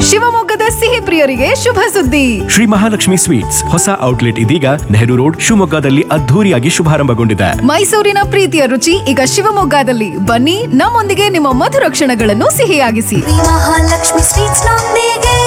ಶಿವಮೊಗ್ಗದ ಸಿಹಿ ಪ್ರಿಯರಿಗೆ ಶುಭ ಸುದ್ದಿ ಶ್ರೀ ಮಹಾಲಕ್ಷ್ಮಿ ಸ್ವೀಟ್ಸ್ ಹೊಸ ಔಟ್ಲೆಟ್ ಇದೀಗ ನೆಹರು ರೋಡ್ ಶಿವಮೊಗ್ಗದಲ್ಲಿ ಅದ್ಧೂರಿಯಾಗಿ ಶುಭಾರಂಭಗೊಂಡಿದೆ ಮೈಸೂರಿನ ಪ್ರೀತಿಯ ರುಚಿ ಈಗ ಶಿವಮೊಗ್ಗದಲ್ಲಿ ಬನ್ನಿ ನಮ್ಮೊಂದಿಗೆ ನಿಮ್ಮ ಮಧುರ ಕ್ಷಣಗಳನ್ನು ಸಿಹಿಯಾಗಿಸಿ ಮಹಾಲಕ್ಷ್ಮಿ ಸ್ವೀಟ್ಸ್ ನೊಂದಿಗೆ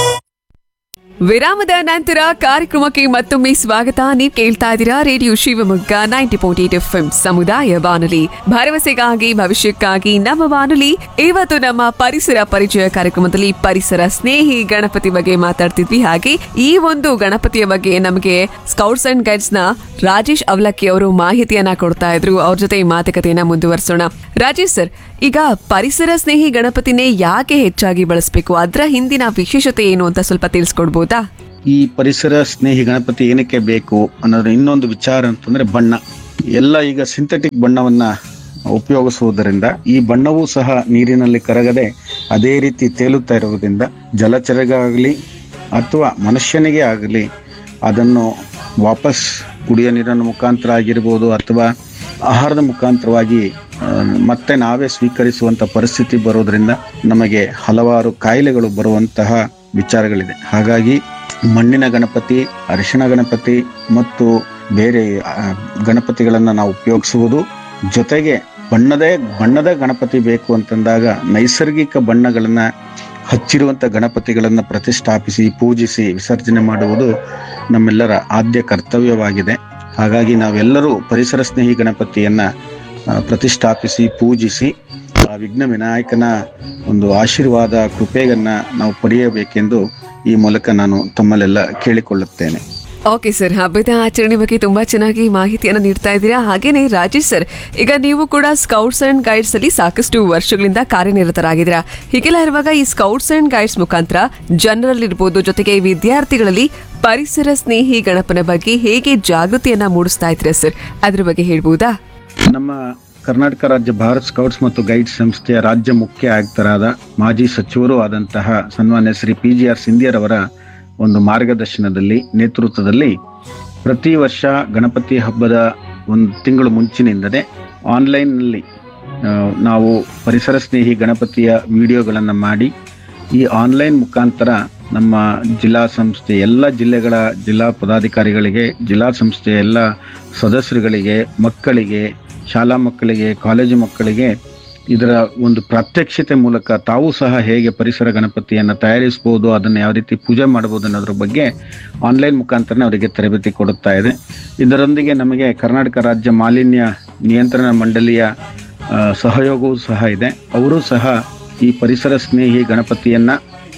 ವಿರಾಮದ ನಂತರ ಕಾರ್ಯಕ್ರಮಕ್ಕೆ ಮತ್ತೊಮ್ಮೆ ಸ್ವಾಗತ ನೀವು ಕೇಳ್ತಾ ಇದ್ದೀರಾ radio Shivamogga ninety point eight F ಸಮುದಾಯ ಬಾನುಲಿ ಭರವಸೆಗಾಗಿ ಭವಿಷ್ಯಕ್ಕಾಗಿ ನಮ್ಮ ಬಾನುಲಿ ಇವತ್ತು ನಮ್ಮ ಪರಿಸರ ಪರಿಚಯ ಕಾರ್ಯಕ್ರಮದಲ್ಲಿ ಪರಿಸರ ಸ್ನೇಹಿ ಗಣಪತಿ ಬಗ್ಗೆ ಮಾತಾಡ್ತಿದ್ವಿ ಹಾಗೆ ಈ ಒಂದು ಗಣಪತಿಯ ಬಗ್ಗೆ ನಮಗೆ ಸ್ಕೌಟ್ಸ್ ಅಂಡ್ ಗೈಡ್ಸ್ ನ ರಾಜೇಶ್ ಅವಲಕ್ಕಿ ಅವರು ಮಾಹಿತಿಯನ್ನ ಕೊಡ್ತಾ ಇದ್ರು ಅವ್ರ ಜೊತೆ ಈ ಮಾತುಕತೆಯನ್ನ ಮುಂದುವರಿಸೋಣ ರಾಜೇಶ್ ಸರ್ ಈಗ ಪರಿಸರ ಸ್ನೇಹಿ ಗಣಪತಿನೇ ಯಾಕೆ ಹೆಚ್ಚಾಗಿ ಬಳಸಬೇಕು ಅದರ ಹಿಂದಿನ ವಿಶೇಷತೆ ಏನು ಅಂತ ಸ್ವಲ್ಪ ತಿಳಿಸ್ಕೊಡ್ಬೋದಾ ಈ ಪರಿಸರ ಸ್ನೇಹಿ ಗಣಪತಿ ಏನಕ್ಕೆ ಬೇಕು ಅನ್ನೋದ್ರ ಇನ್ನೊಂದು ವಿಚಾರ ಅಂತಂದ್ರೆ ಬಣ್ಣ ಎಲ್ಲ ಈಗ ಸಿಂಥೆಟಿಕ್ ಬಣ್ಣವನ್ನ ಉಪಯೋಗಿಸುವುದರಿಂದ ಈ ಬಣ್ಣವೂ ಸಹ ನೀರಿನಲ್ಲಿ ಕರಗದೆ ಅದೇ ರೀತಿ ತೇಲುತ್ತಾ ಇರುವುದರಿಂದ ಜಲಚರಗಾಗಲಿ ಅಥವಾ ಮನುಷ್ಯನಿಗೆ ಆಗಲಿ ಅದನ್ನು ವಾಪಸ್ ಕುಡಿಯೋ ನೀರಿನ ಮುಖಾಂತರ ಆಗಿರ್ಬೋದು ಅಥವಾ ಆಹಾರದ ಮುಖಾಂತರವಾಗಿ ಆ, ಮತ್ತೆ ನಾವೇ ಸ್ವೀಕರಿಸುವಂತ ಪರಿಸ್ಥಿತಿ ಬರೋದ್ರಿಂದ ನಮಗೆ ಹಲವಾರು ಕಾಯಿಲೆಗಳು ಬರುವಂತಹ ವಿಚಾರಗಳಿದೆ ಹಾಗಾಗಿ ಮಣ್ಣಿನ ಗಣಪತಿ ಅರಿಶಿಣ ಗಣಪತಿ ಮತ್ತು ಬೇರೆ ಆ, ಗಣಪತಿಗಳನ್ನ ನಾವು ಉಪಯೋಗಿಸುವುದು ಜೊತೆಗೆ ಬಣ್ಣದೇ ಬಣ್ಣದ ಗಣಪತಿ ಬೇಕು ಅಂತಂದಾಗ ನೈಸರ್ಗಿಕ ಬಣ್ಣಗಳನ್ನ ಹಚ್ಚಿರುವಂತ ಗಣಪತಿಗಳನ್ನ ಪ್ರತಿಷ್ಠಾಪಿಸಿ ಪೂಜಿಸಿ ವಿಸರ್ಜನೆ ಮಾಡುವುದು ನಮ್ಮೆಲ್ಲರ ಆದ್ಯ ಕರ್ತವ್ಯವಾಗಿದೆ ಹಾಗಾಗಿ ನಾವೆಲ್ಲರೂ ಪರಿಸರ ಸ್ನೇಹಿ ಗಣಪತಿಯನ್ನ ಆ, ಪ್ರತಿಷ್ಠಾಪಿಸಿ ಪೂಜಿಸಿ ಆ ವಿಘ್ನ ವಿನಾಯಕನ ಒಂದು ಆಶೀರ್ವಾದ ಕೃಪೆಯನ್ನ ನಾವು ಪಡೆಯಬೇಕೆಂದು ಈ ಮೂಲಕ ನಾನು ತಮ್ಮಲ್ಲೆಲ್ಲ ಕೇಳಿಕೊಳ್ಳುತ್ತೇನೆ ಓಕೆ ಸರ್ ಹಬ್ಬದ ಆಚರಣೆ ಬಗ್ಗೆ ತುಂಬಾ ಚೆನ್ನಾಗಿ ಮಾಹಿತಿಯನ್ನು ನೀಡ್ತಾ ಇದ್ದೀರಾ ಹಾಗೇನೆ ರಾಜೇಶ್ ಸರ್ ಈಗ ನೀವು ಕೂಡ ಸ್ಕೌಟ್ಸ್ ಅಂಡ್ ಗೈಡ್ಸ್ ಅಲ್ಲಿ ಸಾಕಷ್ಟು ವರ್ಷಗಳಿಂದ ಕಾರ್ಯನಿರತರಾಗಿದ್ದೀರಾ ಹೀಗೆಲ್ಲ ಇರುವಾಗ ಈ ಸ್ಕೌಟ್ಸ್ ಅಂಡ್ ಗೈಡ್ಸ್ ಮುಖಾಂತರ ಜನರಲ್ಲಿರ್ಬೋದು ಜೊತೆಗೆ ವಿದ್ಯಾರ್ಥಿಗಳಲ್ಲಿ ಪರಿಸರ ಸ್ನೇಹಿ ಗಣಪನ ಬಗ್ಗೆ ಹೇಗೆ ಜಾಗೃತಿಯನ್ನ ಮೂಡಿಸ್ತಾ ಇದ್ದೀರಾ ಸರ್ ಅದ್ರ ಬಗ್ಗೆ ಹೇಳ್ಬೋದಾ ನಮ್ಮ ಕರ್ನಾಟಕ ರಾಜ್ಯ ಭಾರತ್ ಸ್ಕೌಟ್ಸ್ ಮತ್ತು ಗೈಡ್ಸ್ ಸಂಸ್ಥೆಯ ರಾಜ್ಯ ಮುಖ್ಯ ಆಯುಕ್ತರಾದ ಮಾಜಿ ಸಚಿವರು ಆದಂತಹ ಸನ್ಮಾನ್ಯ ಶ್ರೀ ಪಿ ಜಿ ಆರ್ ಸಿಂಧಿಯರವರ ಒಂದು ಮಾರ್ಗದರ್ಶನದಲ್ಲಿ ನೇತೃತ್ವದಲ್ಲಿ ಪ್ರತಿ ವರ್ಷ ಗಣಪತಿ ಹಬ್ಬದ ಒಂದು ತಿಂಗಳು ಮುಂಚಿನಿಂದಲೇ ಆನ್ಲೈನ್ನಲ್ಲಿ ಆ, ನಾವು ಪರಿಸರ ಸ್ನೇಹಿ ಗಣಪತಿಯ ವಿಡಿಯೋಗಳನ್ನು ಮಾಡಿ ಈ ಆನ್ಲೈನ್ ಮುಖಾಂತರ ನಮ್ಮ ಜಿಲ್ಲಾ ಸಂಸ್ಥೆ ಎಲ್ಲ ಜಿಲ್ಲೆಗಳ ಜಿಲ್ಲಾ ಪದಾಧಿಕಾರಿಗಳಿಗೆ ಜಿಲ್ಲಾ ಸಂಸ್ಥೆಯ ಎಲ್ಲ ಸದಸ್ಯರುಗಳಿಗೆ ಮಕ್ಕಳಿಗೆ ಶಾಲಾ ಮಕ್ಕಳಿಗೆ ಕಾಲೇಜು ಮಕ್ಕಳಿಗೆ ಇದರ ಒಂದು ಪ್ರಾತ್ಯಕ್ಷಿತೆ ಮೂಲಕ ತಾವು ಸಹ ಹೇಗೆ ಪರಿಸರ ಗಣಪತಿಯನ್ನು ತಯಾರಿಸಬಹುದು ಅದನ್ನು ಯಾವ ರೀತಿ ಪೂಜೆ ಮಾಡಬಹುದು ಅನ್ನೋದ್ರ ಬಗ್ಗೆ ಆನ್ಲೈನ್ ಮುಖಾಂತರ ಅವರಿಗೆ ತರಬೇತಿ ಕೊಡುತ್ತಾ ಇದೆ ಇದರೊಂದಿಗೆ ನಮಗೆ ಕರ್ನಾಟಕ ರಾಜ್ಯ ಮಾಲಿನ್ಯ ನಿಯಂತ್ರಣ ಮಂಡಳಿಯ ಆ, ಸಹಯೋಗವೂ ಸಹ ಇದೆ ಅವರು ಸಹ ಈ ಪರಿಸರ ಸ್ನೇಹಿ ಗಣಪತಿಯನ್ನ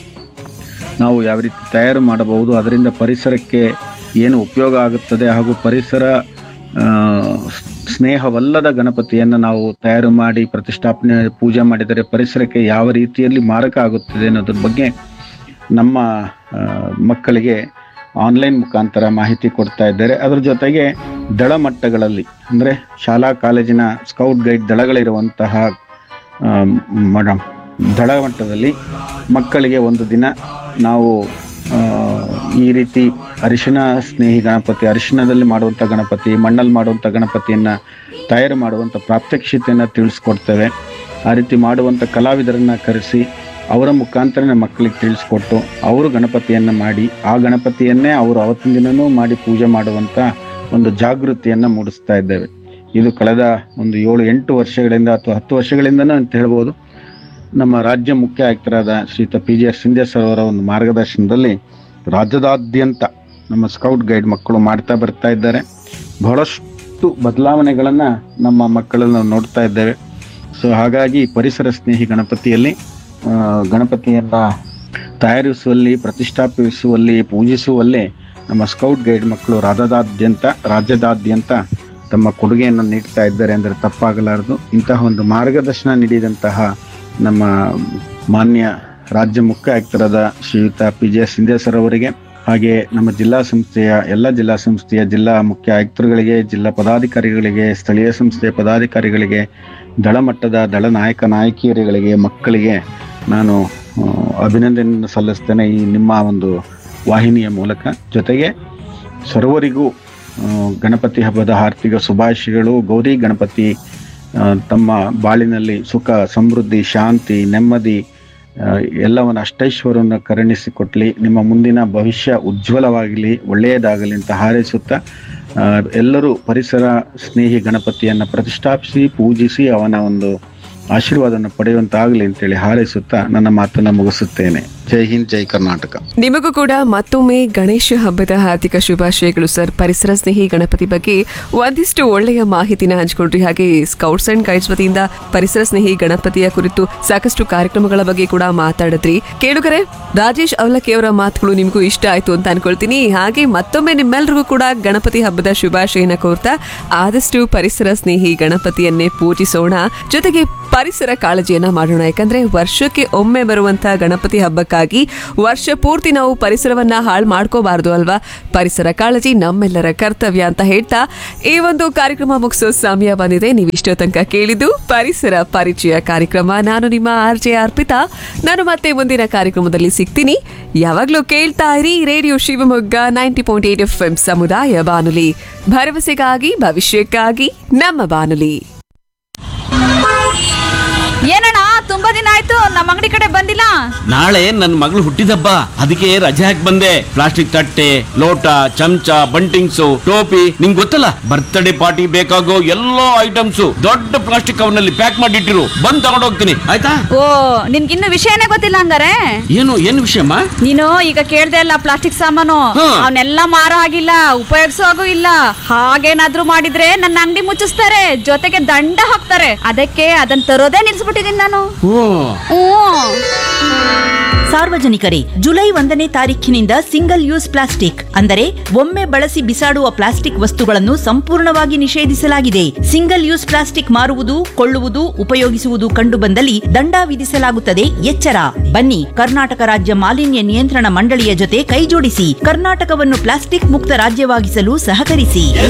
ನಾವು ಯಾವ ರೀತಿ ತಯಾರು ಮಾಡಬಹುದು ಅದರಿಂದ ಪರಿಸರಕ್ಕೆ ಏನು ಉಪಯೋಗ ಆಗುತ್ತದೆ ಹಾಗೂ ಪರಿಸರ ಆ, ಸ್- ಸ್ನೇಹವಲ್ಲದ ಗಣಪತಿಯನ್ನು ನಾವು ತಯಾರು ಮಾಡಿ ಪ್ರತಿಷ್ಠಾಪನೆ ಪೂಜೆ ಮಾಡಿದರೆ ಪರಿಸರಕ್ಕೆ ಯಾವ ರೀತಿಯಲ್ಲಿ ಮಾರಕ ಆಗುತ್ತದೆ ಅನ್ನೋದ್ರ ಬಗ್ಗೆ ನಮ್ಮ ಆ, ಮಕ್ಕಳಿಗೆ ಆನ್ಲೈನ್ ಮುಖಾಂತರ ಮಾಹಿತಿ ಕೊಡ್ತಾ ಇದ್ದಾರೆ ಅದರ ಜೊತೆಗೆ ದಳ ಮಟ್ಟಗಳಲ್ಲಿ ಅಂದರೆ ಶಾಲಾ ಕಾಲೇಜಿನ ಸ್ಕೌಟ್ ಗೈಡ್ ದಳಗಳಿರುವಂತಹ ಮೇಡಮ್ ದಳ ಮಟ್ಟದಲ್ಲಿ ಮಕ್ಕಳಿಗೆ ಒಂದು ದಿನ ನಾವು ಆ, ಈ ರೀತಿ ಅರಿಶಿಣ ಸ್ನೇಹಿ ಗಣಪತಿ ಅರಿಶಿಣದಲ್ಲಿ ಮಾಡುವಂಥ ಗಣಪತಿ ಮಣ್ಣಲ್ಲಿ ಮಾಡುವಂಥ ಗಣಪತಿಯನ್ನು ತಯಾರು ಮಾಡುವಂಥ ಪ್ರಾತ್ಯಕ್ಷಿತೆಯನ್ನು ತಿಳಿಸ್ಕೊಡ್ತೇವೆ ಆ ರೀತಿ ಮಾಡುವಂಥ ಕಲಾವಿದರನ್ನು ಕರೆಸಿ ಅವರ ಮುಖಾಂತರ ಮಕ್ಕಳಿಗೆ ತಿಳಿಸ್ಕೊಟ್ಟು ಅವರು ಗಣಪತಿಯನ್ನು ಮಾಡಿ ಆ ಗಣಪತಿಯನ್ನೇ ಅವರು ಅವತ್ತಿನ ದಿನನೂ ಮಾಡಿ ಪೂಜೆ ಮಾಡುವಂಥ ಒಂದು ಜಾಗೃತಿಯನ್ನು ಮೂಡಿಸ್ತಾ ಇದ್ದೇವೆ ಇದು ಕಳೆದ ಒಂದು ಏಳು ಎಂಟು ವರ್ಷಗಳಿಂದ ಅಥವಾ ಹತ್ತು ವರ್ಷಗಳಿಂದನೂ ಅಂತ ಹೇಳ್ಬೋದು ನಮ್ಮ ರಾಜ್ಯ ಮುಖ್ಯ ಆಯುಕ್ತರಾದ ಶ್ರೀಯುತ P G R Sindhe sir ಅವರ ಒಂದು ಮಾರ್ಗದರ್ಶನದಲ್ಲಿ ರಾಜ್ಯದಾದ್ಯಂತ ನಮ್ಮ ಸ್ಕೌಟ್ ಗೈಡ್ ಮಕ್ಕಳು ಮಾಡ್ತಾ ಬರ್ತಾ ಇದ್ದಾರೆ ಬಹಳಷ್ಟು ಬದಲಾವಣೆಗಳನ್ನು ನಮ್ಮ ಮಕ್ಕಳಲ್ಲಿ ನಾವು ನೋಡ್ತಾ ಇದ್ದೇವೆ ಸೊ ಹಾಗಾಗಿ ಪರಿಸರ ಸ್ನೇಹಿ ಗಣಪತಿಯಲ್ಲಿ ಆ, ಗಣಪತಿಯನ್ನ ತಯಾರಿಸುವಲ್ಲಿ ಪ್ರತಿಷ್ಠಾಪಿಸುವಲ್ಲಿ ಪೂಜಿಸುವಲ್ಲಿ ನಮ್ಮ ಸ್ಕೌಟ್ ಗೈಡ್ ಮಕ್ಕಳು ರಾಜ್ಯದಾದ್ಯಂತ ರಾಜ್ಯದಾದ್ಯಂತ ತಮ್ಮ ಕೊಡುಗೆಯನ್ನು ನೀಡ್ತಾ ಇದ್ದಾರೆ ಅಂದರೆ ತಪ್ಪಾಗಲಾರದು ಇಂತಹ ಒಂದು ಮಾರ್ಗದರ್ಶನ ನೀಡಿದಂತಹ ನಮ್ಮ ಮಾನ್ಯ ರಾಜ್ಯ ಮುಖ್ಯ ಆಯುಕ್ತರಾದ ಶ್ರೀಯುತ ಪಿ ಜೆ ಸಿಂಧೆ ಸರ್ ಅವರಿಗೆ ಹಾಗೆ ನಮ್ಮ ಜಿಲ್ಲಾ ಸಂಸ್ಥೆಯ ಎಲ್ಲ ಜಿಲ್ಲಾ ಸಂಸ್ಥೆಯ ಜಿಲ್ಲಾ ಮುಖ್ಯ ಆಯುಕ್ತರುಗಳಿಗೆ ಜಿಲ್ಲಾ ಪದಾಧಿಕಾರಿಗಳಿಗೆ ಸ್ಥಳೀಯ ಸಂಸ್ಥೆಯ ಪದಾಧಿಕಾರಿಗಳಿಗೆ ದಳ ಮಟ್ಟದ ದಳ ನಾಯಕ ನಾಯಕಿಯರುಗಳಿಗೆ ಮಕ್ಕಳಿಗೆ ನಾನು ಆ, ಅಭಿನಂದನೆ ಸಲ್ಲಿಸ್ತೇನೆ ಈ ನಿಮ್ಮ ಒಂದು ವಾಹಿನಿಯ ಮೂಲಕ ಜೊತೆಗೆ ಸರ್ವರಿಗೂ ಆ, ಗಣಪತಿ ಹಬ್ಬದ ಹಾರ್ದಿಕ ಶುಭಾಶಯಗಳು ಗೌರಿ ಗಣಪತಿ ಆ, ತಮ್ಮ ಬಾಳಿನಲ್ಲಿ ಸುಖ ಸಮೃದ್ಧಿ ಶಾಂತಿ ನೆಮ್ಮದಿ ಆ, ಎಲ್ಲವನ್ನು ಅಷ್ಟೈಶ್ವರವನ್ನು ಕರುಣಿಸಿಕೊಟ್ಲಿ ನಿಮ್ಮ ಮುಂದಿನ ಭವಿಷ್ಯ ಉಜ್ವಲವಾಗಲಿ ಒಳ್ಳೆಯದಾಗಲಿ ಅಂತ ಹಾರೈಸುತ್ತಾ ಆ, ಎಲ್ಲರೂ ಪರಿಸರ ಸ್ನೇಹಿ ಗಣಪತಿಯನ್ನು ಪ್ರತಿಷ್ಠಾಪಿಸಿ ಪೂಜಿಸಿ ಅವನ ಒಂದು ಆಶೀರ್ವಾದವನ್ನು ಪಡೆಯುವಂತಾಗಲಿ ಅಂತೇಳಿ ಹಾರೈಸುತ್ತಾ ನನ್ನ ಮಾತನ್ನು ಮುಗಿಸುತ್ತೇನೆ ಜೈ ಹಿಂದ್ ಜೈ ಕರ್ನಾಟಕ ನಿಮಗೂ ಕೂಡ ಮತ್ತೊಮ್ಮೆ ಗಣೇಶ ಹಬ್ಬದ ಹಾರ್ದಿಕ ಶುಭಾಶಯಗಳು ಸರ್ ಪರಿಸರ ಸ್ನೇಹಿ ಗಣಪತಿ ಬಗ್ಗೆ ಒಂದಿಷ್ಟು ಒಳ್ಳೆಯ ಮಾಹಿತಿನ ಹಂಚಿಕೊಂಡ್ರಿ ಹಾಗೆ ಸ್ಕೌಟ್ಸ್ ಅಂಡ್ ಗೈಡ್ಸ್ ವತಿಯಿಂದ ಪರಿಸರ ಸ್ನೇಹಿ ಗಣಪತಿಯ ಕುರಿತು ಸಾಕಷ್ಟು ಕಾರ್ಯಕ್ರಮಗಳ ಬಗ್ಗೆ ಕೂಡ ಮಾತಾಡಿದ್ರಿ ಕೇಳುಗರೆ ರಾಜೇಶ್ ಅವಲಕ್ಕಿ ಅವರ ಮಾತುಗಳು ನಿಮಗೂ ಇಷ್ಟ ಆಯ್ತು ಅಂತ ಅನ್ಕೊಳ್ತೀನಿ ಹಾಗೆ ಮತ್ತೊಮ್ಮೆ ನಿಮ್ಮೆಲ್ರಿಗೂ ಕೂಡ ಗಣಪತಿ ಹಬ್ಬದ ಶುಭಾಶಯನ ಕೋರ್ತಾ ಆದಷ್ಟು ಪರಿಸರ ಸ್ನೇಹಿ ಗಣಪತಿಯನ್ನೇ ಪೂಜಿಸೋಣ ಜೊತೆಗೆ ಪರಿಸರ ಕಾಳಜಿಯನ್ನ ಮಾಡೋಣ ಯಾಕಂದ್ರೆ ವರ್ಷಕ್ಕೆ ಒಮ್ಮೆ ಬರುವಂತಹ ಗಣಪತಿ ಹಬ್ಬಕ್ಕಾಗಿ ವರ್ಷ ಪೂರ್ತಿ ನಾವು ಪರಿಸರವನ್ನ ಹಾಳು ಮಾಡ್ಕೋಬಾರ್ದು ಅಲ್ವಾ ಪರಿಸರ ಕಾಳಜಿ ನಮ್ಮೆಲ್ಲರ ಕರ್ತವ್ಯ ಅಂತ ಹೇಳ್ತಾ ಈ ಒಂದು ಕಾರ್ಯಕ್ರಮ ಮುಗಿಸೋ ಸಮಯ ಬಂದಿದೆ ನೀವು ಇಷ್ಟೋ ತನಕ ಕೇಳಿದ್ದು ಪರಿಸರ ಪರಿಚಯ ಕಾರ್ಯಕ್ರಮ ನಾನು ನಿಮ್ಮ ಆರ್ ಜೆ ಅರ್ಪಿತಾ ನಾನು ಮತ್ತೆ ಮುಂದಿನ ಕಾರ್ಯಕ್ರಮದಲ್ಲಿ ಸಿಗ್ತೀನಿ ಯಾವಾಗ್ಲೂ ಕೇಳ್ತಾ ಇರಿ radio Shivamogga ninety point eight F M ಸಮುದಾಯ ಬಾನುಲಿ ಭರವಸೆಗಾಗಿ ಭವಿಷ್ಯಕ್ಕಾಗಿ ನಮ್ಮ ಬಾನುಲಿ ಏನಣ್ಣ ತುಂಬಾ ದಿನ ಆಯ್ತು ನಮ್ಮ ಅಂಗಡಿ ಕಡೆ ಬಂದಿಲ್ಲ ನಾಳೆ ನನ್ನ ಮಗಳು ಹುಟ್ಟಿದಬ್ಬ ಅದಕ್ಕೆ ರಜೆ ಹಾಕಿ ಬಂದೆ ಪ್ಲಾಸ್ಟಿಕ್ ತಟ್ಟೆ ಲೋಟ ಚಮಚ ಬಂಟಿಂಗ್ಸು ಟೋಪಿ ನಿಂಗ್ ಗೊತ್ತಲ್ಲ ಬರ್ತ್ಡೇ ಪಾರ್ಟಿ ಬೇಕಾಗೋ ಎಲ್ಲಾ ಐಟಮ್ಸ್ ದೊಡ್ಡ ಪ್ಲಾಸ್ಟಿಕ್ ಕವರ್ನಲ್ಲಿ ಪ್ಯಾಕ್ ಮಾಡಿಟ್ಟಿರು ಬಂದ್ ತಗೊಂಡ್ ಹೋಗ್ತೀನಿ ಆಯ್ತಾ ಓ ನಿನ್ಗಿನ್ನು ವಿಷಯನೇ ಗೊತ್ತಿಲ್ಲ ಹಂಗಾರೆ ಏನು ಏನು ವಿಷಯಮ್ಮ ನೀನು ಈಗ ಕೇಳ್ದೆ ಅಲ್ಲ ಪ್ಲಾಸ್ಟಿಕ್ ಸಾಮಾನು ಹಾ. ಅವನ್ನೆಲ್ಲ ಮಾರೋ ಆಗಿಲ್ಲ ಉಪಯೋಗಿಸೋ ಹಾಗೂ ಇಲ್ಲ ಹಾಗೇನಾದ್ರೂ ಮಾಡಿದ್ರೆ ನನ್ನ ಅಂಗಡಿ ಮುಚ್ಚಿಸ್ತಾರೆ ಜೊತೆಗೆ ದಂಡ ಹಾಕ್ತಾರೆ ಅದಕ್ಕೆ ಅದನ್ನ ತರೋದೇ ನಿಲ್ಸ್ಬಿಟ್ಟಿದೀನಿ ನಾನು ಓ ಹ್ಮ್ ಸಾರ್ವಜನಿಕರೇ ಜುಲೈ ಒಂದನೇ ತಾರೀಖಿನಿಂದ ಸಿಂಗಲ್ ಯೂಸ್ ಪ್ಲಾಸ್ಟಿಕ್ ಅಂದರೆ ಒಮ್ಮೆ ಬಳಸಿ ಬಿಸಾಡುವ ಪ್ಲಾಸ್ಟಿಕ್ ವಸ್ತುಗಳನ್ನು ಸಂಪೂರ್ಣವಾಗಿ ನಿಷೇಧಿಸಲಾಗಿದೆ ಸಿಂಗಲ್ ಯೂಸ್ ಪ್ಲಾಸ್ಟಿಕ್ ಮಾರುವುದು ಕೊಳ್ಳುವುದು ಉಪಯೋಗಿಸುವುದು ಕಂಡುಬಂದಲ್ಲಿ ದಂಡ ವಿಧಿಸಲಾಗುತ್ತದೆ ಎಚ್ಚರ ಬನ್ನಿ ಕರ್ನಾಟಕ ರಾಜ್ಯ ಮಾಲಿನ್ಯ ನಿಯಂತ್ರಣ ಮಂಡಳಿಯ ಜೊತೆ ಕೈಜೋಡಿಸಿ ಕರ್ನಾಟಕವನ್ನು ಪ್ಲಾಸ್ಟಿಕ್ ಮುಕ್ತ ರಾಜ್ಯವಾಗಿಸಲು ಸಹಕರಿಸಿ